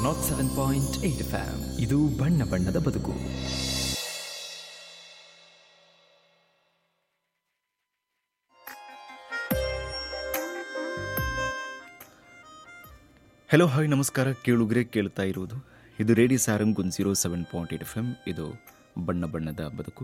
not seven point eight FM ಇದು ಬಣ್ಣ ಬಣ್ಣದ ಬದುಕು ಹಲೋ ಹಾಯ್ ನಮಸ್ಕಾರ ಕೇಳುಗರೆ ಕೇಳ್ತಾ ಇರುವುದು ಇದು radio Sarang one zero seven point eight F M ಇದು ಬಣ್ಣ ಬಣ್ಣದ ಬದುಕು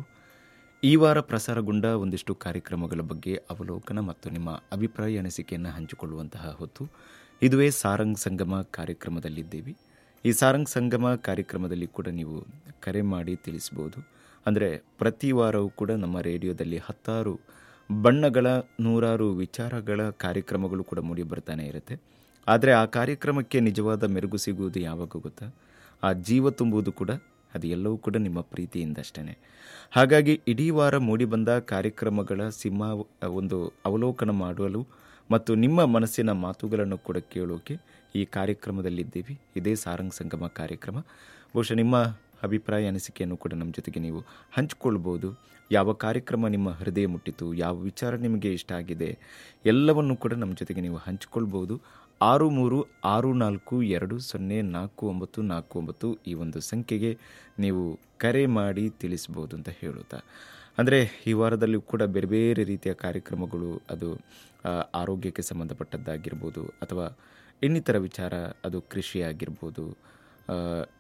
ಈ ವಾರ ಪ್ರಸಾರಗೊಂಡ ಒಂದಿಷ್ಟು ಕಾರ್ಯಕ್ರಮಗಳ ಬಗ್ಗೆ ಅವಲೋಕನ ಮತ್ತು ನಿಮ್ಮ ಅಭಿಪ್ರಾಯ ಅನಿಸಿಕೆಯನ್ನು ಹಂಚಿಕೊಳ್ಳುವಂತಹ ಹೊತ್ತು ಇದುವೇ ಸಾರಂಗ್ ಸಂಗಮ ಕಾರ್ಯಕ್ರಮದಲ್ಲಿದ್ದೀವಿ ಈ ಸಾರಂಗ್ ಸಂಗಮ ಕಾರ್ಯಕ್ರಮದಲ್ಲಿ ಕೂಡ ನೀವು ಕರೆ ಮಾಡಿ ತಿಳಿಸ್ಬೋದು ಅಂದರೆ ಪ್ರತಿ ವಾರವೂ ಕೂಡ ನಮ್ಮ ರೇಡಿಯೋದಲ್ಲಿ ಹತ್ತಾರು ಬಣ್ಣಗಳ ನೂರಾರು ವಿಚಾರಗಳ ಕಾರ್ಯಕ್ರಮಗಳು ಕೂಡ ಮೂಡಿ ಬರ್ತಾನೆ ಇರುತ್ತೆ ಆದರೆ ಆ ಕಾರ್ಯಕ್ರಮಕ್ಕೆ ನಿಜವಾದ ಮೆರುಗು ಸಿಗುವುದು ಯಾವಾಗ ಗೊತ್ತಾ ಆ ಜೀವ ತುಂಬುವುದು ಕೂಡ ಅದು ಎಲ್ಲವೂ ಕೂಡ ನಿಮ್ಮ ಪ್ರೀತಿಯಿಂದಷ್ಟೇ ಹಾಗಾಗಿ ಇಡೀ ವಾರ ಮೂಡಿಬಂದ ಕಾರ್ಯಕ್ರಮಗಳ ಸಿಂಹ ಒಂದು ಅವಲೋಕನ ಮಾಡಲು ಮತ್ತು ನಿಮ್ಮ ಮನಸ್ಸಿನ ಮಾತುಗಳನ್ನು ಕೂಡ ಕೇಳೋಕೆ ಈ ಕಾರ್ಯಕ್ರಮದಲ್ಲಿದ್ದೀವಿ ಇದೇ ಸಾರಂಗ್ ಸಂಗಮ ಕಾರ್ಯಕ್ರಮ ಬಹುಶಃ ನಿಮ್ಮ ಅಭಿಪ್ರಾಯ ಅನಿಸಿಕೆಯನ್ನು ಕೂಡ ನಮ್ಮ ಜೊತೆಗೆ ನೀವು ಹಂಚಿಕೊಳ್ಬೋದು ಯಾವ ಕಾರ್ಯಕ್ರಮ ನಿಮ್ಮ ಹೃದಯ ಮುಟ್ಟಿತು ಯಾವ ವಿಚಾರ ನಿಮಗೆ ಇಷ್ಟ ಆಗಿದೆ ಎಲ್ಲವನ್ನು ಕೂಡ ನಮ್ಮ ಜೊತೆಗೆ ನೀವು ಹಂಚಿಕೊಳ್ಬೋದು ಆರು ಮೂರು ಆರು ನಾಲ್ಕು ಎರಡು ಸೊನ್ನೆ ನಾಲ್ಕು ಒಂಬತ್ತು ನಾಲ್ಕು ಒಂಬತ್ತು ಈ ಒಂದು ಸಂಖ್ಯೆಗೆ ನೀವು ಕರೆ ಮಾಡಿ ತಿಳಿಸ್ಬೋದು ಅಂತ ಹೇಳುತ್ತಾ ಅಂದರೆ ಈ ವಾರದಲ್ಲಿ ಕೂಡ ಬೇರೆ ಬೇರೆ ರೀತಿಯ ಕಾರ್ಯಕ್ರಮಗಳು ಅದು ಆ, ಆರೋಗ್ಯಕ್ಕೆ ಸಂಬಂಧಪಟ್ಟದ್ದಾಗಿರ್ಬೋದು ಅಥವಾ ಇನ್ನಿತರ ವಿಚಾರ ಅದು ಕೃಷಿ ಆಗಿರ್ಬೋದು ಆ,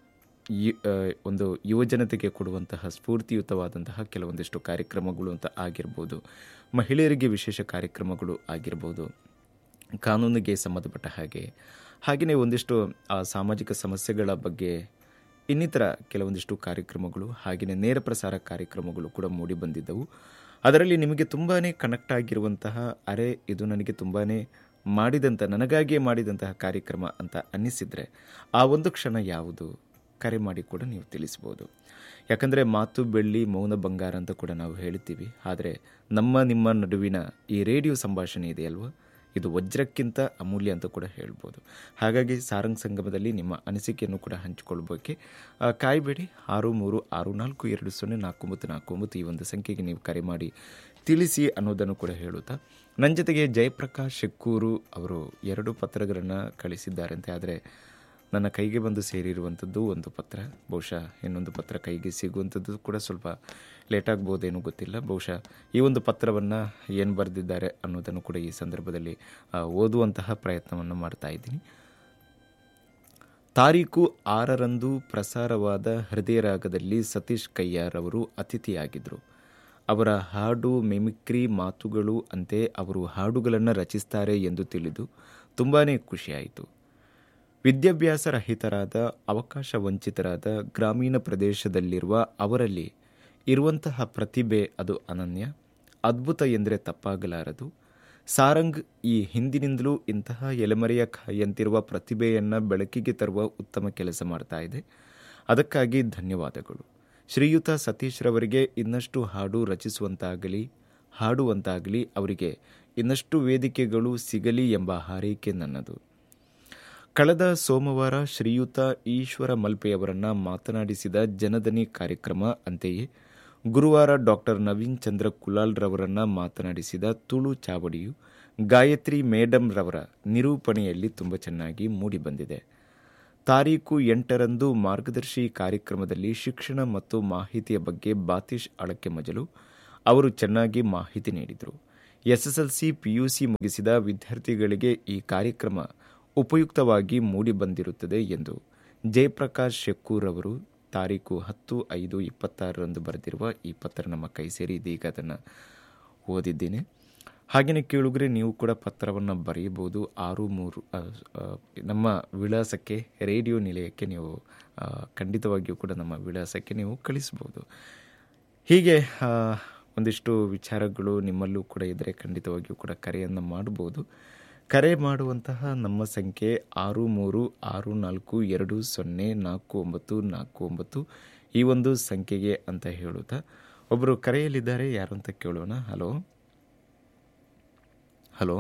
ಯು- ಆ, ಒಂದು ಯುವಜನತೆಗೆ ಕೊಡುವಂತಹ ಸ್ಫೂರ್ತಿಯುತವಾದಂತಹ ಕೆಲವೊಂದಿಷ್ಟು ಕಾರ್ಯಕ್ರಮಗಳು ಅಂತ ಆಗಿರ್ಬೋದು ಮಹಿಳೆಯರಿಗೆ ವಿಶೇಷ ಕಾರ್ಯಕ್ರಮಗಳು ಆಗಿರ್ಬೋದು ಕಾನೂನಿಗೆ ಸಂಬಂಧಪಟ್ಟ ಹಾಗೆ ಹಾಗೆಯೇ ಒಂದಿಷ್ಟು ಆ, ಸಾಮಾಜಿಕ ಸಮಸ್ಯೆಗಳ ಬಗ್ಗೆ ಇನ್ನಿತರ ಕೆಲವೊಂದಿಷ್ಟು ಕಾರ್ಯಕ್ರಮಗಳು ಹಾಗೆಯೇ ನೇರ ಪ್ರಸಾರ ಕಾರ್ಯಕ್ರಮಗಳು ಕೂಡ ಮೂಡಿ ಬಂದಿದ್ದವು ಅದರಲ್ಲಿ ನಿಮಗೆ ತುಂಬಾ ಕನೆಕ್ಟ್ ಆಗಿರುವಂತಹ ಅರೆ ಇದು ನನಗೆ ತುಂಬಾ ಮಾಡಿದಂಥ ನನಗಾಗಿಯೇ ಮಾಡಿದಂತಹ ಕಾರ್ಯಕ್ರಮ ಅಂತ ಅನ್ನಿಸಿದರೆ ಆ ಒಂದು ಕ್ಷಣ ಯಾವುದು ಕರೆ ಮಾಡಿ ಕೂಡ ನೀವು ತಿಳಿಸ್ಬೋದು ಯಾಕಂದರೆ ಮಾತು ಬೆಳ್ಳಿ ಮೌನ ಬಂಗಾರ ಅಂತ ಕೂಡ ನಾವು ಹೇಳ್ತೀವಿ ಆದರೆ ನಮ್ಮ ನಿಮ್ಮ ನಡುವಿನ ಈ ರೇಡಿಯೋ ಸಂಭಾಷಣೆ ಇದೆಯಲ್ವ ಇದು ವಜ್ರಕ್ಕಿಂತ ಅಮೂಲ್ಯ ಅಂತ ಕೂಡ ಹೇಳ್ಬೋದು ಹಾಗಾಗಿ ಸಾರಂಗ್ ಸಂಗಮದಲ್ಲಿ ನಿಮ್ಮ ಅನಿಸಿಕೆಯನ್ನು ಕೂಡ ಹಂಚಿಕೊಳ್ಬೋಕೆ ಆ, ಕಾಯ್ಬೇಡಿ ಆರು ಮೂರು ಆರು ನಾಲ್ಕು ಎರಡು ಸೊನ್ನೆ ನಾಲ್ಕು ಒಂಬತ್ತು ನಾಲ್ಕು ಒಂಬತ್ತು ಈ ಒಂದು ಸಂಖ್ಯೆಗೆ ನೀವು ಕರೆ ಮಾಡಿ ತಿಳಿಸಿ ಅನ್ನೋದನ್ನು ಕೂಡ ಹೇಳುತ್ತಾ ನನ್ನ ಜೊತೆಗೆ ಜಯಪ್ರಕಾಶ್ ಶೆಕ್ಕೂರು ಅವರು ಎರಡು ಪತ್ರಗಳನ್ನು ಕಳಿಸಿದ್ದಾರಂತೆ ಆದರೆ ನನ್ನ ಕೈಗೆ ಬಂದು ಸೇರಿರುವಂಥದ್ದು ಒಂದು ಪತ್ರ ಬಹುಶಃ ಇನ್ನೊಂದು ಪತ್ರ ಕೈಗೆ ಸಿಗುವಂಥದ್ದು ಕೂಡ ಸ್ವಲ್ಪ ಲೇಟ್ ಆಗ್ಬೋದೇನೋ ಗೊತ್ತಿಲ್ಲ ಬಹುಶಃ ಈ ಒಂದು ಪತ್ರವನ್ನು ಏನು ಬರೆದಿದ್ದಾರೆ ಅನ್ನೋದನ್ನು ಕೂಡ ಈ ಸಂದರ್ಭದಲ್ಲಿ ಆ, ಓದುವಂತಹ ಪ್ರಯತ್ನವನ್ನು ಮಾಡ್ತಾ ಇದ್ದೀನಿ ತಾರೀಕು ಆರರಂದು ಪ್ರಸಾರವಾದ ಹೃದಯ ರಾಗದಲ್ಲಿ ಸತೀಶ್ ಕಯ್ಯಾರ್ ಅವರು ಅತಿಥಿಯಾಗಿದ್ದರು ಅವರ ಹಾಡು ಮಿಮಿಕ್ರಿ ಮಾತುಗಳು ಅಂತೆ ಅವರು ಹಾಡುಗಳನ್ನು ರಚಿಸ್ತಾರೆ ಎಂದು ತಿಳಿದು ತುಂಬಾ ಖುಷಿಯಾಯಿತು ವಿದ್ಯಾಭ್ಯಾಸ ರಹಿತರಾದ ಅವಕಾಶ ವಂಚಿತರಾದ ಗ್ರಾಮೀಣ ಪ್ರದೇಶದಲ್ಲಿರುವ ಅವರಲ್ಲಿ ಇರುವಂತಹ ಪ್ರತಿಭೆ ಅದು ಅನನ್ಯ ಅದ್ಭುತ ಎಂದರೆ ತಪ್ಪಾಗಲಾರದು ಸಾರಂಗ್ ಈ ಹಿಂದಿನಿಂದಲೂ ಇಂತಹ ಎಲೆಮರೆಯ ಕಾಯಿಯಂತಿರುವ ಪ್ರತಿಭೆಯನ್ನು ಬೆಳಕಿಗೆ ತರುವ ಉತ್ತಮ ಕೆಲಸ ಮಾಡ್ತಾ ಇದೆ ಅದಕ್ಕಾಗಿ ಧನ್ಯವಾದಗಳು ಶ್ರೀಯುತ ಸತೀಶ್ರವರಿಗೆ ಇನ್ನಷ್ಟು ಹಾಡು ರಚಿಸುವಂತಾಗಲಿ ಹಾಡುವಂತಾಗಲಿ ಅವರಿಗೆ ಇನ್ನಷ್ಟು ವೇದಿಕೆಗಳು ಸಿಗಲಿ ಎಂಬ ಹಾರೈಕೆ ನನ್ನದು ಕಳೆದ ಸೋಮವಾರ ಶ್ರೀಯುತ ಈಶ್ವರ ಮಲ್ಪೆಯವರನ್ನ ಮಾತನಾಡಿಸಿದ ಜನದನಿ ಕಾರ್ಯಕ್ರಮ ಅಂತೆಯೇ ಗುರುವಾರ ಡಾಕ್ಟರ್ ನವೀನ್ ಚಂದ್ರ ಕುಲಾಲ್ ರವರನ್ನ ಮಾತನಾಡಿಸಿದ ತುಳು ಚಾವಡಿಯು ಗಾಯತ್ರಿ ಮೇಡಮ್ ರವರ ನಿರೂಪಣೆಯಲ್ಲಿ ತುಂಬ ಚೆನ್ನಾಗಿ ಮೂಡಿಬಂದಿದೆ ತಾರೀಕು ಎಂಟರಂದು ಮಾರ್ಗದರ್ಶಿ ಕಾರ್ಯಕ್ರಮದಲ್ಲಿ ಶಿಕ್ಷಣ ಮತ್ತು ಮಾಹಿತಿಯ ಬಗ್ಗೆ ಬಾತೀಶ್ ಅಳಕೆ ಮಜಲು ಅವರು ಚೆನ್ನಾಗಿ ಮಾಹಿತಿ ನೀಡಿದರು ಎಸ್ಎಸ್ಎಲ್ಸಿ ಪಿಯುಸಿ ಮುಗಿಸಿದ ವಿದ್ಯಾರ್ಥಿಗಳಿಗೆ ಈ ಕಾರ್ಯಕ್ರಮ ಉಪಯುಕ್ತವಾಗಿ ಮೂಡಿಬಂದಿರುತ್ತದೆ ಎಂದು ಜಯಪ್ರಕಾಶ್ ಶೆಕ್ಕೂರ್ ಅವರು ತಾರೀಕು ಹತ್ತು ಐದು ಇಪ್ಪತ್ತಾರರಂದು ಬರೆದಿರುವ ಈ ಪತ್ರ ನಮ್ಮ ಕೈ ಸೇರಿ ಇದೀಗ ಅದನ್ನು ಓದಿದ್ದೇನೆ ಹಾಗೆಯೇ ಕೇಳುಗರೆ ನೀವು ಕೂಡ ಪತ್ರವನ್ನು ಬರೆಯಬಹುದು ಆರು ಮೂರು ಆ, ಆ, ನಮ್ಮ ವಿಳಾಸಕ್ಕೆ ರೇಡಿಯೋ ನಿಲಯಕ್ಕೆ ನೀವು ಆ, ಖಂಡಿತವಾಗಿಯೂ ಕೂಡ ನಮ್ಮ ವಿಳಾಸಕ್ಕೆ ನೀವು ಕಳಿಸ್ಬೋದು ಹೀಗೆ ಆ, ಒಂದಿಷ್ಟು ವಿಚಾರಗಳು ನಿಮ್ಮಲ್ಲೂ ಕೂಡ ಇದ್ದರೆ ಖಂಡಿತವಾಗಿಯೂ ಕೂಡ ಕರೆಯನ್ನು ಮಾಡ್ಬೋದು ಕರೆ ಮಾಡುವಂತಹ ನಮ್ಮ ಸಂಖ್ಯೆ ಆರು ಮೂರು ಆರು ನಾಲ್ಕು ಎರಡು ಸೊನ್ನೆ ನಾಲ್ಕು ಒಂಬತ್ತು ನಾಲ್ಕು ಒಂಬತ್ತು ಈ ಒಂದು ಸಂಖ್ಯೆಗೆ ಅಂತ ಹೇಳುತ್ತಾ ಒಬ್ಬರು ಕರೆಯಲ್ಲಿದ್ದಾರೆ ಯಾರು ಅಂತ ಕೇಳೋಣ ಹಲೋ ಹಲೋ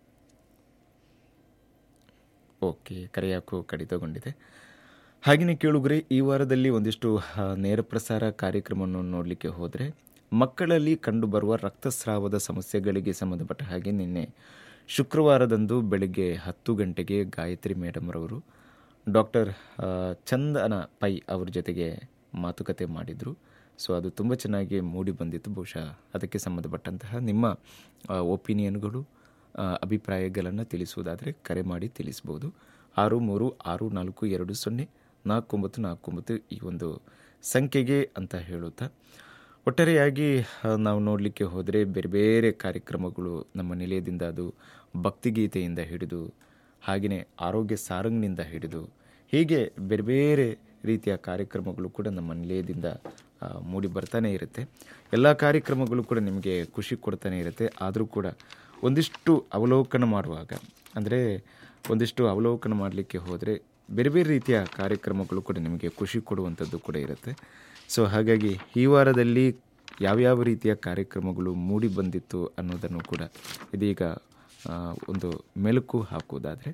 ಓಕೆ ಕರೆ ಯಾಕೋ ಕಡಿತಗೊಂಡಿದೆ ಹಾಗೆಯೇ ಕೇಳುಗರೆ ಈ ವಾರದಲ್ಲಿ ಒಂದಿಷ್ಟು ಆ, ನೇರ ಪ್ರಸಾರ ಕಾರ್ಯಕ್ರಮವನ್ನು ನೋಡಲಿಕ್ಕೆ ಹೋದರೆ ಮಕ್ಕಳಲ್ಲಿ ಕಂಡುಬರುವ ರಕ್ತಸ್ರಾವದ ಸಮಸ್ಯೆಗಳಿಗೆ ಸಂಬಂಧಪಟ್ಟ ಹಾಗೆ ನಿನ್ನೆ ಶುಕ್ರವಾರದಂದು ಬೆಳಗ್ಗೆ ಹತ್ತು ಗಂಟೆಗೆ ಗಾಯತ್ರಿ ಮೇಡಮ್ರವರು ಡಾಕ್ಟರ್ ಆ, ಚಂದನ ಪೈ ಅವ್ರ ಜೊತೆಗೆ ಮಾತುಕತೆ ಮಾಡಿದರು ಸೊ ಅದು ತುಂಬ ಚೆನ್ನಾಗಿ ಮೂಡಿ ಬಂದಿತ್ತು ಬಹುಶಃ ಅದಕ್ಕೆ ಸಂಬಂಧಪಟ್ಟಂತಹ ನಿಮ್ಮ ಒಪಿನಿಯನ್ಗಳು ಅಭಿಪ್ರಾಯಗಳನ್ನು ತಿಳಿಸುವುದಾದರೆ ಕರೆ ಮಾಡಿ ತಿಳಿಸ್ಬೋದು ಆರು ಮೂರು ಆರು ನಾಲ್ಕು ಎರಡು ಸೊನ್ನೆ ನಾಲ್ಕೊಂಬತ್ತು ನಾಲ್ಕೊಂಬತ್ತು ಈ ಒಂದು ಸಂಖ್ಯೆಗೆ ಅಂತ ಹೇಳುತ್ತಾ ಒಟ್ಟಾರೆಯಾಗಿ ಆ, ನಾವು ನೋಡಲಿಕ್ಕೆ ಹೋದರೆ ಬೇರೆ ಬೇರೆ ಕಾರ್ಯಕ್ರಮಗಳು ನಮ್ಮ ನಿಲಯದಿಂದ ಅದು ಭಕ್ತಿಗೀತೆಯಿಂದ ಹಿಡಿದು ಹಾಗೆಯೇ ಆರೋಗ್ಯ ಸಾರಂಗ್ನಿಂದ ಹಿಡಿದು ಹೀಗೆ ಬೇರೆ ಬೇರೆ ರೀತಿಯ ಕಾರ್ಯಕ್ರಮಗಳು ಕೂಡ ನಮ್ಮ ನಿಲಯದಿಂದ ಆ, ಮೂಡಿ ಬರ್ತಾನೆ ಇರುತ್ತೆ ಎಲ್ಲ ಕಾರ್ಯಕ್ರಮಗಳು ಕೂಡ ನಿಮಗೆ ಖುಷಿ ಕೊಡ್ತಾನೆ ಇರುತ್ತೆ ಆದರೂ ಕೂಡ ಒಂದಿಷ್ಟು ಅವಲೋಕನ ಮಾಡುವಾಗ ಅಂದರೆ ಒಂದಿಷ್ಟು ಅವಲೋಕನ ಮಾಡಲಿಕ್ಕೆ ಹೋದರೆ ಬೇರೆ ಬೇರೆ ರೀತಿಯ ಕಾರ್ಯಕ್ರಮಗಳು ಕೂಡ ನಿಮಗೆ ಖುಷಿ ಕೊಡುವಂಥದ್ದು ಕೂಡ ಇರುತ್ತೆ ಸೊ ಹಾಗಾಗಿ ಈ ವಾರದಲ್ಲಿ ಯಾವ್ಯಾವ ರೀತಿಯ ಕಾರ್ಯಕ್ರಮಗಳು ಮೂಡಿ ಬಂದಿತ್ತು ಅನ್ನೋದನ್ನು ಕೂಡ ಇದೀಗ ಆ, ಒಂದು ಮೆಲುಕು ಹಾಕುವುದಾದರೆ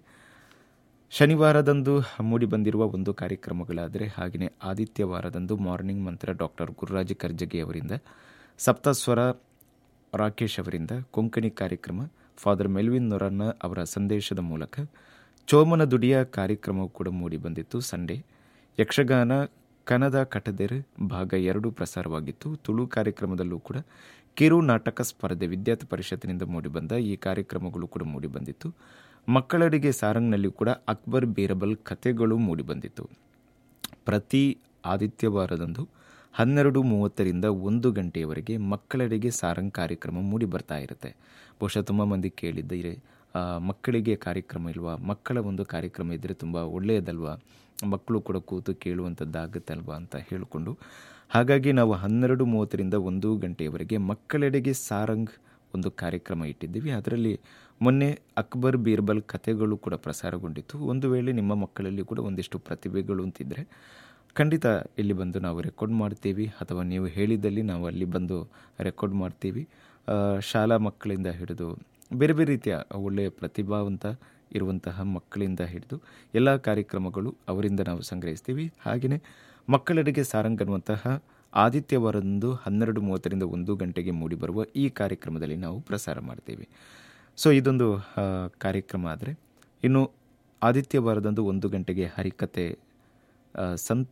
ಶನಿವಾರದಂದು ಮೂಡಿ ಬಂದಿರುವ ಒಂದು ಕಾರ್ಯಕ್ರಮಗಳಾದರೆ ಹಾಗೆಯೇ ಆದಿತ್ಯವಾರದಂದು morning mantra doctor Gururaja Karjagi ಅವರಿಂದ ಸಪ್ತಸ್ವರ ರಾಕೇಶ್ ಅವರಿಂದ ಕೊಂಕಣಿ ಕಾರ್ಯಕ್ರಮ ಫಾದರ್ ಮೆಲ್ವಿನ್ ನೊರನ್ನ ಅವರ ಸಂದೇಶದ ಮೂಲಕ ಚೋಮನ ದುಡಿಯ ಕಾರ್ಯಕ್ರಮವು ಕೂಡ ಮೂಡಿ ಬಂದಿತ್ತು ಸಂಡೇ ಯಕ್ಷಗಾನ ಕನದ ಕಟದೆರ್ ಭಾಗ ಎರಡು ಪ್ರಸಾರವಾಗಿತ್ತು ತುಳು ಕಾರ್ಯಕ್ರಮದಲ್ಲೂ ಕೂಡ ಕಿರು ನಾಟಕ ಸ್ಪರ್ಧೆ ವಿದ್ಯಾರ್ಥಿ ಪರಿಷತ್ತಿನಿಂದ ಮೂಡಿಬಂದ ಈ ಕಾರ್ಯಕ್ರಮಗಳು ಕೂಡ ಮೂಡಿಬಂದಿತ್ತು ಮಕ್ಕಳಡಿಗೆ ಸಾರಂಗ್ನಲ್ಲಿ ಕೂಡ ಅಕ್ಬರ್ ಬೀರಬಲ್ ಕಥೆಗಳು ಮೂಡಿಬಂದಿತ್ತು ಪ್ರತಿ ಆದಿತ್ಯವಾರದಂದು ಹನ್ನೆರಡು ಮೂವತ್ತರಿಂದ ಒಂದು ಗಂಟೆಯವರೆಗೆ ಮಕ್ಕಳಡೆಗೆ ಸಾರಂಗ್ ಕಾರ್ಯಕ್ರಮ ಮೂಡಿ ಬರ್ತಾ ಇರುತ್ತೆ ಬಹುಶಃ ತುಂಬ ಮಂದಿ ಕೇಳಿದ್ದೀರಿ ಆ, ಮಕ್ಕಳಿಗೆ ಕಾರ್ಯಕ್ರಮ ಇಲ್ವಾ ಮಕ್ಕಳ ಒಂದು ಕಾರ್ಯಕ್ರಮ ಇದ್ದರೆ ತುಂಬ ಒಳ್ಳೆಯದಲ್ವಾ ಮಕ್ಕಳು ಕೂಡ ಕೂತು ಕೇಳುವಂಥದ್ದಾಗುತ್ತಲ್ವಾ ಅಂತ ಹೇಳಿಕೊಂಡು ಹಾಗಾಗಿ ನಾವು ಹನ್ನೆರಡು ಮೂವತ್ತರಿಂದ ಒಂದು ಗಂಟೆಯವರೆಗೆ ಮಕ್ಕಳೆಡೆಗೆ ಸಾರಂಗ್ ಒಂದು ಕಾರ್ಯಕ್ರಮ ಇಟ್ಟಿದ್ದೀವಿ ಅದರಲ್ಲಿ ಮೊನ್ನೆ ಅಕ್ಬರ್ ಬೀರ್ಬಲ್ ಕಥೆಗಳು ಕೂಡ ಪ್ರಸಾರಗೊಂಡಿತ್ತು ಒಂದು ವೇಳೆ ನಿಮ್ಮ ಮಕ್ಕಳಲ್ಲಿ ಕೂಡ ಒಂದಿಷ್ಟು ಪ್ರತಿಭೆಗಳು ಅಂತಿದ್ರೆ ಖಂಡಿತ ಇಲ್ಲಿ ಬಂದು ನಾವು ರೆಕಾರ್ಡ್ ಮಾಡ್ತೀವಿ ಅಥವಾ ನೀವು ಹೇಳಿದಲ್ಲಿ ನಾವು ಅಲ್ಲಿ ಬಂದು ರೆಕಾರ್ಡ್ ಮಾಡ್ತೀವಿ ಆ, ಶಾಲಾ ಮಕ್ಕಳಿಂದ ಹಿಡಿದು ಬೇರೆ ಬೇರೆ ರೀತಿಯ ಒಳ್ಳೆಯ ಪ್ರತಿಭಾವಂತ ಇರುವಂತಹ ಮಕ್ಕಳಿಂದ ಹಿಡಿದು ಎಲ್ಲ ಕಾರ್ಯಕ್ರಮಗಳು ಅವರಿಂದ ನಾವು ಸಂಗ್ರಹಿಸ್ತೀವಿ ಹಾಗೆಯೇ ಮಕ್ಕಳಡೆಗೆ ಸಾರಂಗ್ ಅನ್ನುವಂತಹ ಆದಿತ್ಯವಾರದಂದು ಹನ್ನೆರಡು ಮೂವತ್ತರಿಂದ ಒಂದು ಗಂಟೆಗೆ ಮೂಡಿಬರುವ ಈ ಕಾರ್ಯಕ್ರಮದಲ್ಲಿ ನಾವು ಪ್ರಸಾರ ಮಾಡ್ತೀವಿ ಸೊ ಇದೊಂದು ಆ, ಕಾರ್ಯಕ್ರಮ ಆದರೆ ಇನ್ನು ಆದಿತ್ಯವಾರದಂದು ಒಂದು ಗಂಟೆಗೆ ಹರಿಕತೆ ಆ, ಸಂತ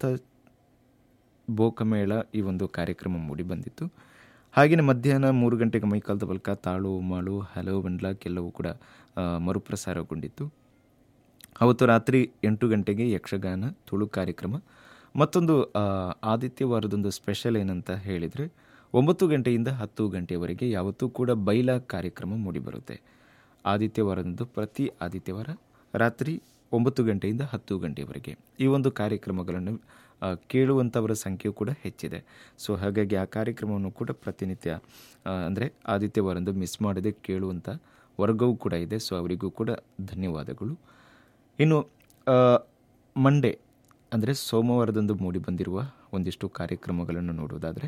ಬೋಕಮೇಳ ಈ ಒಂದು ಕಾರ್ಯಕ್ರಮ ಮೂಡಿ ಬಂದಿತ್ತು ಹಾಗೆಯೇ ಮಧ್ಯಾಹ್ನ ಮೂರು ಗಂಟೆಗೆ ಮೈಕಾಲ್ದ ಬಲ್ಕ ತಾಳು ಮಾಳು ಹಲೋ ಬಂಡ್ಲಾಕ್ ಎಲ್ಲವೂ ಕೂಡ ಆ, ಮರುಪ್ರಸಾರಗೊಂಡಿತ್ತು ಅವತ್ತು ರಾತ್ರಿ ಎಂಟು ಗಂಟೆಗೆ ಯಕ್ಷಗಾನ ತುಳು ಕಾರ್ಯಕ್ರಮ ಮತ್ತೊಂದು ಆ, ಆದಿತ್ಯವಾರದೊಂದು ಸ್ಪೆಷಲ್ ಏನಂತ ಹೇಳಿದರೆ ಒಂಬತ್ತು ಗಂಟೆಯಿಂದ ಹತ್ತು ಗಂಟೆಯವರೆಗೆ ಯಾವತ್ತೂ ಕೂಡ ಬೈಲ ಕಾರ್ಯಕ್ರಮ ಮೂಡಿಬರುತ್ತೆ ಆದಿತ್ಯವಾರದಂದು ಪ್ರತಿ ಆದಿತ್ಯವಾರ ರಾತ್ರಿ ಒಂಬತ್ತು ಗಂಟೆಯಿಂದ ಹತ್ತು ಗಂಟೆಯವರೆಗೆ ಈ ಒಂದು ಕಾರ್ಯಕ್ರಮಗಳನ್ನು ಆ, ಕೇಳುವಂಥವರ ಸಂಖ್ಯೆ ಕೂಡ ಹೆಚ್ಚಿದೆ ಸೊ ಹಾಗಾಗಿ ಆ ಕಾರ್ಯಕ್ರಮವನ್ನು ಕೂಡ ಪ್ರತಿನಿತ್ಯ ಅಂದರೆ ಆದಿತ್ಯವಾರಂದು ಮಿಸ್ ಮಾಡದೆ ಕೇಳುವಂಥ ವರ್ಗವೂ ಕೂಡ ಇದೆ ಸೊ ಅವರಿಗೂ ಕೂಡ ಧನ್ಯವಾದಗಳು ಇನ್ನು ಆ, ಮಂಡೇ ಅಂದರೆ ಸೋಮವಾರದಂದು ಮೂಡಿ ಬಂದಿರುವ ಒಂದಿಷ್ಟು ಕಾರ್ಯಕ್ರಮಗಳನ್ನು ನೋಡುವುದಾದರೆ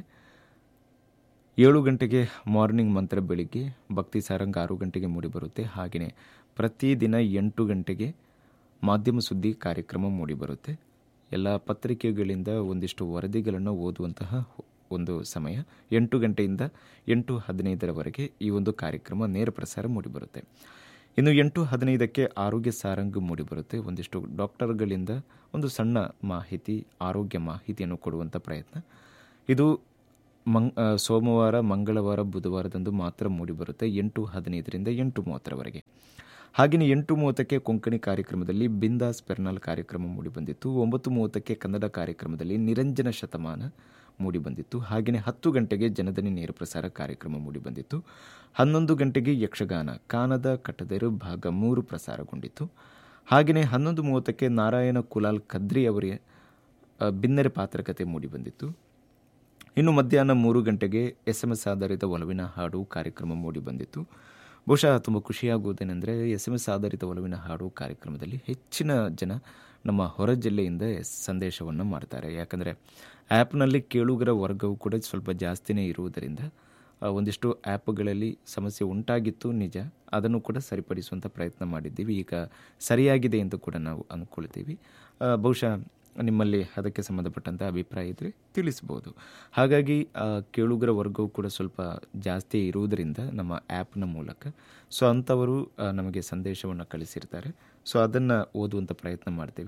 ಏಳು ಗಂಟೆಗೆ ಮಾರ್ನಿಂಗ್ ಮಂತ್ರ ಬೆಳಿಗ್ಗೆ ಭಕ್ತಿ ಸಾರಂಗ್ ಆರು ಗಂಟೆಗೆ ಮೂಡಿಬರುತ್ತೆ ಹಾಗೆಯೇ ಪ್ರತಿದಿನ ಎಂಟು ಗಂಟೆಗೆ ಮಾಧ್ಯಮ ಸುದ್ದಿ ಕಾರ್ಯಕ್ರಮ ಮೂಡಿಬರುತ್ತೆ ಎಲ್ಲ ಪತ್ರಿಕೆಗಳಿಂದ ಒಂದಿಷ್ಟು ವರದಿಗಳನ್ನು ಓದುವಂತಹ ಒಂದು ಸಮಯ ಎಂಟು ಗಂಟೆಯಿಂದ ಎಂಟು ಹದಿನೈದರವರೆಗೆ ಈ ಒಂದು ಕಾರ್ಯಕ್ರಮ ನೇರ ಪ್ರಸಾರ ಮೂಡಿಬರುತ್ತೆ ಇನ್ನು ಎಂಟು ಹದಿನೈದಕ್ಕೆ ಆರೋಗ್ಯ ಸಾರಂಗ್ ಮೂಡಿಬರುತ್ತೆ ಒಂದಿಷ್ಟು ಡಾಕ್ಟರ್ಗಳಿಂದ ಒಂದು ಸಣ್ಣ ಮಾಹಿತಿ ಆರೋಗ್ಯ ಮಾಹಿತಿಯನ್ನು ಕೊಡುವಂಥ ಪ್ರಯತ್ನ ಇದು ಮಂಗ್ ಆ, ಸೋಮವಾರ ಮಂಗಳವಾರ ಬುಧವಾರದಂದು ಮಾತ್ರ ಮೂಡಿಬರುತ್ತೆ ಎಂಟು ಹದಿನೈದರಿಂದ ಎಂಟು ಮೂವತ್ತರವರೆಗೆ ಹಾಗೆಯೇ ಎಂಟು ಮೂವತ್ತಕ್ಕೆ ಕೊಂಕಣಿ ಕಾರ್ಯಕ್ರಮದಲ್ಲಿ ಬಿಂದಾಸ್ ಪೆರ್ನಾಲ್ ಕಾರ್ಯಕ್ರಮ ಮೂಡಿಬಂದಿತ್ತು ಒಂಬತ್ತು ಮೂವತ್ತಕ್ಕೆ ಕನ್ನಡ ಕಾರ್ಯಕ್ರಮದಲ್ಲಿ ನಿರಂಜನ ಶತಮಾನ ಮೂಡಿಬಂದಿತ್ತು ಹಾಗೆಯೇ ಹತ್ತು ಗಂಟೆಗೆ ಜನದನಿ ನೇರ ಪ್ರಸಾರ ಕಾರ್ಯಕ್ರಮ ಮೂಡಿಬಂದಿತ್ತು ಹನ್ನೊಂದು ಗಂಟೆಗೆ ಯಕ್ಷಗಾನ ಕಾನದ ಕಟ್ಟದೇರು ಭಾಗ ಮೂರು ಪ್ರಸಾರಗೊಂಡಿತ್ತು ಹಾಗೆಯೇ ಹನ್ನೊಂದು ಮೂವತ್ತಕ್ಕೆ ನಾರಾಯಣ ಕುಲಾಲ್ ಕದ್ರಿ ಅವರ ಆ, ಬಿನ್ನರೆ ಪಾತ್ರಕತೆ ಮೂಡಿಬಂದಿತ್ತು ಇನ್ನು ಮಧ್ಯಾಹ್ನ ಮೂರು ಗಂಟೆಗೆ ಎಸ್ ಎಮ್ ಎಸ್ ಆಧಾರಿತ ಒಲವಿನ ಹಾಡು ಕಾರ್ಯಕ್ರಮ ಮೂಡಿ ಬಂದಿತ್ತು ಬಹುಶಃ ತುಂಬ ಖುಷಿಯಾಗುವುದೇನೆಂದರೆ ಎಸ್ ಎಮ್ ಎಸ್ ಆಧಾರಿತ ಒಲವಿನ ಹಾಡು ಕಾರ್ಯಕ್ರಮದಲ್ಲಿ ಹೆಚ್ಚಿನ ಜನ ನಮ್ಮ ಹೊರ ಜಿಲ್ಲೆಯಿಂದ ಸಂದೇಶವನ್ನು ಮಾಡ್ತಾರೆ ಯಾಕಂದರೆ ಆ್ಯಪ್ನಲ್ಲಿ ಕೇಳುಗರ ವರ್ಗವು ಕೂಡ ಸ್ವಲ್ಪ ಜಾಸ್ತಿನೇ ಇರುವುದರಿಂದ ಆ, ಒಂದಿಷ್ಟು ಆ್ಯಪ್ಗಳಲ್ಲಿ ಸಮಸ್ಯೆ ಉಂಟಾಗಿತ್ತು ನಿಜ ಅದನ್ನು ಕೂಡ ಸರಿಪಡಿಸುವಂಥ ಪ್ರಯತ್ನ ಮಾಡಿದ್ದೀವಿ ಈಗ ಸರಿಯಾಗಿದೆ ಎಂದು ಕೂಡ ನಾವು ಅಂದ್ಕೊಳ್ತೀವಿ ಆ, ಬಹುಶಃ ನಿಮ್ಮಲ್ಲಿ ಅದಕ್ಕೆ ಸಂಬಂಧಪಟ್ಟಂಥ ಅಭಿಪ್ರಾಯ ಇದ್ದರೆ ತಿಳಿಸ್ಬೋದು ಹಾಗಾಗಿ ಆ, ಕೇಳುಗರ ವರ್ಗವು ಕೂಡ ಸ್ವಲ್ಪ ಜಾಸ್ತಿ ಇರುವುದರಿಂದ ನಮ್ಮ ಆ್ಯಪ್ನ ಮೂಲಕ ಸೊ ಅಂಥವರು ಆ, ನಮಗೆ ಸಂದೇಶವನ್ನು ಕಳಿಸಿರ್ತಾರೆ ಸೊ ಅದನ್ನು ಓದುವಂಥ ಪ್ರಯತ್ನ ಮಾಡ್ತೀವಿ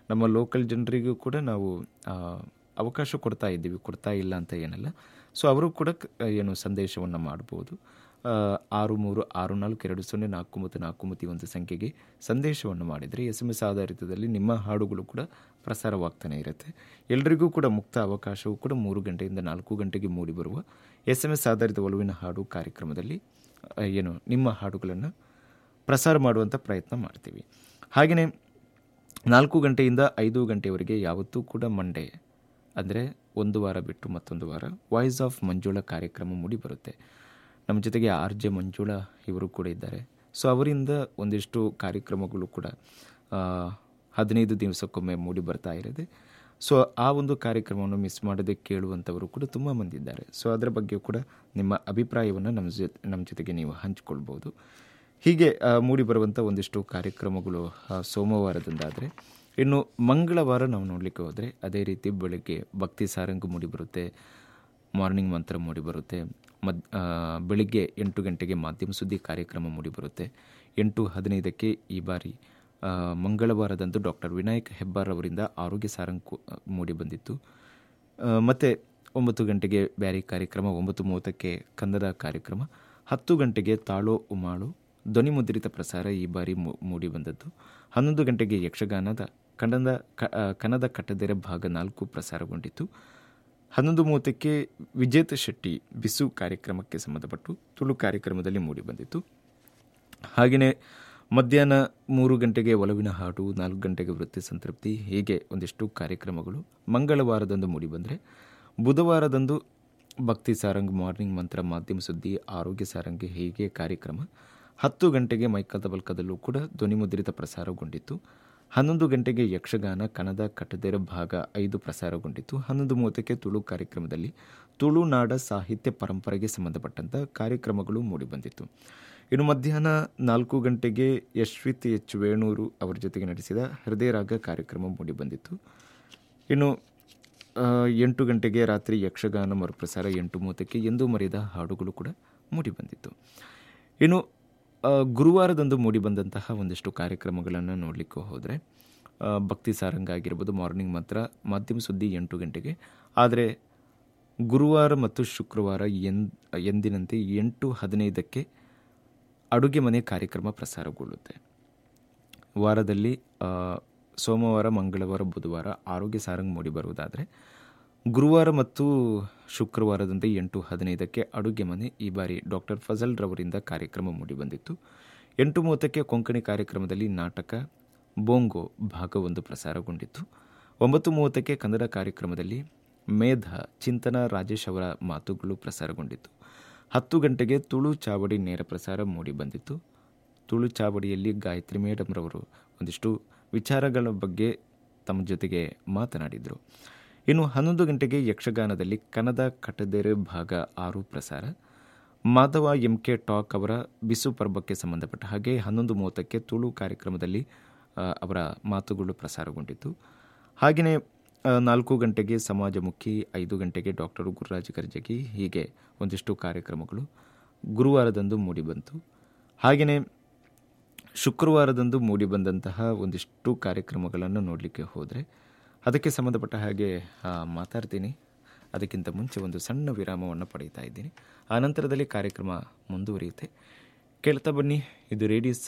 ನಮ್ಮ ಲೋಕಲ್ ಜನರಿಗೂ ಕೂಡ ನಾವು ಆ, ಅವಕಾಶ ಕೊಡ್ತಾ ಇದ್ದೀವಿ ಕೊಡ್ತಾ ಇಲ್ಲ ಅಂತ ಏನಲ್ಲ ಸೊ ಅವರು ಕೂಡ ಕ- ಏನು ಸಂದೇಶವನ್ನು ಮಾಡ್ಬೋದು ಆ, ಆರು ಮೂರು ಆರು ನಾಲ್ಕು ಎರಡು ಸೊನ್ನೆ ನಾಲ್ಕು ಮತ್ತು ನಾಲ್ಕು ಮತ್ತು ಈ ಒಂದು ಸಂಖ್ಯೆಗೆ ಸಂದೇಶವನ್ನು ಮಾಡಿದರೆ ಎಸ್ ಎಮ್ ಎಸ್ ಆಧಾರಿತದಲ್ಲಿ ನಿಮ್ಮ ಹಾಡುಗಳು ಕೂಡ ಪ್ರಸಾರವಾಗ್ತಾನೆ ಇರುತ್ತೆ ಎಲ್ರಿಗೂ ಕೂಡ ಮುಕ್ತ ಅವಕಾಶವು ಕೂಡ ಮೂರು ಗಂಟೆಯಿಂದ ನಾಲ್ಕು ಗಂಟೆಗೆ ಮೂಡಿಬರುವ ಎಸ್ ಎಮ್ ಎಸ್ ಆಧಾರಿತ ಒಲವಿನ ಹಾಡು ಕಾರ್ಯಕ್ರಮದಲ್ಲಿ ಆ, ಏನು ನಿಮ್ಮ ಹಾಡುಗಳನ್ನು ಪ್ರಸಾರ ಮಾಡುವಂಥ ಪ್ರಯತ್ನ ಮಾಡ್ತೀವಿ ಹಾಗೆಯೇ ನಾಲ್ಕು ಗಂಟೆಯಿಂದ ಐದು ಗಂಟೆಯವರೆಗೆ ಯಾವತ್ತೂ ಕೂಡ ಮಂಡೇ ಅಂದರೆ ಒಂದು ವಾರ ಬಿಟ್ಟು ಮತ್ತೊಂದು ವಾರ ವಾಯ್ಸ್ ಆಫ್ ಮಂಜುಳಾ ಕಾರ್ಯಕ್ರಮ ಮೂಡಿ ಬರುತ್ತೆ ನಮ್ಮ ಜೊತೆಗೆ ಆರ್ ಜೆ ಮಂಜುಳಾ ಇವರು ಕೂಡ ಇದ್ದಾರೆ ಸೊ ಅವರಿಂದ ಒಂದಿಷ್ಟು ಕಾರ್ಯಕ್ರಮಗಳು ಕೂಡ ಆ, ಹದಿನೈದು ದಿವಸಕ್ಕೊಮ್ಮೆ ಮೂಡಿ ಬರ್ತಾ ಇರೋದೆ ಸೊ ಆ ಒಂದು ಕಾರ್ಯಕ್ರಮವನ್ನು ಮಿಸ್ ಮಾಡದೆ ಕೇಳುವಂಥವರು ಕೂಡ ತುಂಬ ಮಂದಿ ಇದ್ದಾರೆ ಸೊ ಅದರ ಬಗ್ಗೆ ಕೂಡ ನಿಮ್ಮ ಅಭಿಪ್ರಾಯವನ್ನು ನಮ್ಮ ಜೊತೆ ನಮ್ಮ ಜೊತೆಗೆ ನೀವು ಹಂಚಿಕೊಳ್ಬೋದು ಹೀಗೆ ಆ, ಮೂಡಿ ಬರುವಂಥ ಒಂದಿಷ್ಟು ಕಾರ್ಯಕ್ರಮಗಳು ಆ, ಸೋಮವಾರದಿಂದಾದರೆ ಇನ್ನು ಮಂಗಳವಾರ ನಾವು ನೋಡಲಿಕ್ಕೆ ಹೋದರೆ ಅದೇ ರೀತಿ ಬೆಳಗ್ಗೆ ಭಕ್ತಿ ಸಾರಂಗು ಮೂಡಿ ಬರುತ್ತೆ ಮಾರ್ನಿಂಗ್ ಮಂತ್ರ ಮೂಡಿ ಬರುತ್ತೆ ಮದ್ ಆ, ಬೆಳಿಗ್ಗೆ ಎಂಟು ಗಂಟೆಗೆ ಮಾಧ್ಯಮ ಸುದ್ದಿ ಕಾರ್ಯಕ್ರಮ ಮೂಡಿ ಬರುತ್ತೆ ಎಂಟು ಹದಿನೈದಕ್ಕೆ ಈ ಬಾರಿ ಆ, ಮಂಗಳವಾರದಂದು ಡಾಕ್ಟರ್ ವಿನಾಯಕ್ ಹೆಬ್ಬಾರ್ ಅವರಿಂದ ಆರೋಗ್ಯ ಸಾರಂಗ್ ಮೂಡಿ ಬಂದಿತ್ತು ಆ, ಮತ್ತೆ ಒಂಬತ್ತು ಗಂಟೆಗೆ ಬ್ಯಾರಿ ಕಾರ್ಯಕ್ರಮ ಒಂಬತ್ತು ಮೂವತ್ತಕ್ಕೆ ಕನ್ನಡ ಕಾರ್ಯಕ್ರಮ ಹತ್ತು ಗಂಟೆಗೆ ತಾಳೋ ಉಮಾಳು ಧ್ವನಿ ಮುದ್ರಿತ ಪ್ರಸಾರ ಈ ಬಾರಿ ಮೂ- ಮೂಡಿ ಬಂದದ್ದು ಹನ್ನೊಂದು ಗಂಟೆಗೆ ಯಕ್ಷಗಾನದ ಕನ್ನಡ ಕ- ಆ, ಕನ್ನಡ ಕಟ್ಟದೆರೆ ಭಾಗ ನಾಲ್ಕು ಪ್ರಸಾರಗೊಂಡಿತ್ತು ಹನ್ನೊಂದು ಮೂವತ್ತಕ್ಕೆ ವಿಜೇತ ಶೆಟ್ಟಿ ಬಿಸು ಕಾರ್ಯಕ್ರಮಕ್ಕೆ ಸಂಬಂಧಪಟ್ಟು ತುಳು ಕಾರ್ಯಕ್ರಮದಲ್ಲಿ ಮೂಡಿ ಬಂದಿತ್ತು ಹಾಗೆಯೇ ಮಧ್ಯಾಹ್ನ ಮೂರು ಗಂಟೆಗೆ ಒಲವಿನ ಹಾಡು ನಾಲ್ಕು ಗಂಟೆಗೆ ವೃತ್ತಿ ಸಂತೃಪ್ತಿ ಹೀಗೆ ಒಂದಿಷ್ಟು ಕಾರ್ಯಕ್ರಮಗಳು ಮಂಗಳವಾರದಂದು ಮೂಡಿಬಂದರೆ ಬುಧವಾರದಂದು ಭಕ್ತಿ ಸಾರಂಗ್ ಮಾರ್ನಿಂಗ್ ಮಂತ್ರ ಮಾಧ್ಯಮ ಸುದ್ದಿ ಆರೋಗ್ಯ ಸಾರಂಗ್ ಹೀಗೆ ಕಾರ್ಯಕ್ರಮ ಹತ್ತು ಗಂಟೆಗೆ ಮೈಕದ ಬಲ್ಕದಲ್ಲೂ ಕೂಡ ಧ್ವನಿಮುದ್ರಿತ ಪ್ರಸಾರಗೊಂಡಿತ್ತು ಹನ್ನೊಂದು ಗಂಟೆಗೆ ಯಕ್ಷಗಾನ ಕನ್ನಡ ಕಟ್ಟದೆರ ಭಾಗ ಐದು ಪ್ರಸಾರಗೊಂಡಿತ್ತು ಹನ್ನೊಂದು ಮೂವತ್ತಕ್ಕೆ ತುಳು ಕಾರ್ಯಕ್ರಮದಲ್ಲಿ ತುಳುನಾಡ ಸಾಹಿತ್ಯ ಪರಂಪರೆಗೆ ಸಂಬಂಧಪಟ್ಟಂಥ ಕಾರ್ಯಕ್ರಮಗಳು ಮೂಡಿಬಂದಿತ್ತು ಇನ್ನು ಮಧ್ಯಾಹ್ನ ನಾಲ್ಕು ಗಂಟೆಗೆ ಯಶ್ವಿತ್ ಎಚ್ ವೇಣೂರು ಅವರ ಜೊತೆಗೆ ನಡೆಸಿದ ಹೃದಯ ರಾಗ ಕಾರ್ಯಕ್ರಮ ಮೂಡಿಬಂದಿತ್ತು ಇನ್ನು ಆ, ಎಂಟು ಗಂಟೆಗೆ ರಾತ್ರಿ ಯಕ್ಷಗಾನ ಮರುಪ್ರಸಾರ ಎಂಟು ಮೂವತ್ತಕ್ಕೆ ಎಂದೂ ಮರೆಯದ ಹಾಡುಗಳು ಕೂಡ ಮೂಡಿಬಂದಿತ್ತು ಇನ್ನು ಆ, ಗುರುವಾರದಂದು ಮೂಡಿಬಂದಂತಹ ಒಂದಿಷ್ಟು ಕಾರ್ಯಕ್ರಮಗಳನ್ನು ನೋಡಲಿಕ್ಕೆ ಹೋದರೆ ಆ, ಭಕ್ತಿ ಸಾರಂಗ ಆಗಿರ್ಬೋದು ಮಾರ್ನಿಂಗ್ ಮಾತ್ರ ಮಾಧ್ಯಮ ಸುದ್ದಿ ಎಂಟು ಗಂಟೆಗೆ ಆದರೆ ಗುರುವಾರ ಮತ್ತು ಶುಕ್ರವಾರ ಎನ್ ಎಂದಿನಂತೆ ಎಂಟು ಹದಿನೈದಕ್ಕೆ ಅಡುಗೆ ಮನೆ ಕಾರ್ಯಕ್ರಮ ಪ್ರಸಾರಗೊಳ್ಳುತ್ತೆ ವಾರದಲ್ಲಿ ಆ, ಸೋಮವಾರ ಮಂಗಳವಾರ ಬುಧವಾರ ಆರೋಗ್ಯ ಸಾರಂಗ್ ಮೂಡಿ ಬರುವುದಾದರೆ ಗುರುವಾರ ಮತ್ತು ಶುಕ್ರವಾರದಂತೆ ಎಂಟು ಹದಿನೈದಕ್ಕೆ ಅಡುಗೆ ಮನೆ ಈ ಬಾರಿ ಡಾಕ್ಟರ್ ಫಜಲ್ ರವರಿಂದ ಕಾರ್ಯಕ್ರಮ ಮೂಡಿಬಂದಿತ್ತು ಎಂಟು ಮೂವತ್ತಕ್ಕೆ ಕೊಂಕಣಿ ಕಾರ್ಯಕ್ರಮದಲ್ಲಿ ನಾಟಕ ಬೋಂಗೋ ಭಾಗ ಒಂದು ಪ್ರಸಾರಗೊಂಡಿತ್ತು ಒಂಬತ್ತು ಮೂವತ್ತಕ್ಕೆ ಕನ್ನಡ ಕಾರ್ಯಕ್ರಮದಲ್ಲಿ ಮೇಧ ಚಿಂತನ ರಾಜೇಶ್ ಅವರ ಮಾತುಗಳು ಪ್ರಸಾರಗೊಂಡಿತ್ತು ಹತ್ತು ಗಂಟೆಗೆ ತುಳು ಚಾವಡಿ ನೇರ ಪ್ರಸಾರ ಮೂಡಿಬಂದಿತ್ತು ತುಳು ಚಾವಡಿಯಲ್ಲಿ ಗಾಯತ್ರಿ ಮೇಡಮ್ರವರು ಒಂದಿಷ್ಟು ವಿಚಾರಗಳ ಬಗ್ಗೆ ತಮ್ಮ ಜೊತೆಗೆ ಮಾತನಾಡಿದರು ಇನ್ನು ಹನ್ನೊಂದು ಗಂಟೆಗೆ ಯಕ್ಷಗಾನದಲ್ಲಿ ಕನ್ನಡ ಕಟದೇರೆ ಭಾಗ ಆರು ಪ್ರಸಾರ ಮಾಧವ ಎಂ ಕೆ ಟಾಕ್ ಅವರ ಬಿಸು ಪರ್ಬಕ್ಕೆ ಸಂಬಂಧಪಟ್ಟ ಹಾಗೆ ಹನ್ನೊಂದು ಮೂವತ್ತಕ್ಕೆ ತುಳು ಕಾರ್ಯಕ್ರಮದಲ್ಲಿ ಆ, ಅವರ ಮಾತುಗಳು ಪ್ರಸಾರಗೊಂಡಿತ್ತು ಹಾಗೆಯೇ ಆ, ನಾಲ್ಕು ಗಂಟೆಗೆ ಸಮಾಜಮುಖಿ ಐದು ಗಂಟೆಗೆ ಡಾಕ್ಟರ್ ಗುರುರಾಜ ಕರ್ಜಗಿ ಹೀಗೆ ಒಂದಿಷ್ಟು ಕಾರ್ಯಕ್ರಮಗಳು ಗುರುವಾರದಂದು ಮೂಡಿಬಂತು ಹಾಗೆಯೇ ಶುಕ್ರವಾರದಂದು ಮೂಡಿಬಂದಂತಹ ಒಂದಿಷ್ಟು ಕಾರ್ಯಕ್ರಮಗಳನ್ನು ನೋಡಲಿಕ್ಕೆ ಹೋದರೆ ಅದಕ್ಕೆ ಸಂಬಂಧಪಟ್ಟ ಹಾಗೆ ಆ, ಮಾತಾಡ್ತೀನಿ ಅದಕ್ಕಿಂತ ಮುಂಚೆ ಒಂದು ಸಣ್ಣ ವಿರಾಮವನ್ನು ಪಡೀತಾ ಇದ್ದೀನಿ ಆ ನಂತರದಲ್ಲಿ ಕಾರ್ಯಕ್ರಮ ಮುಂದುವರಿಯುತ್ತೆ ಕೇಳ್ತಾ ಬನ್ನಿ ಇದು ರೇಡಿಯೋ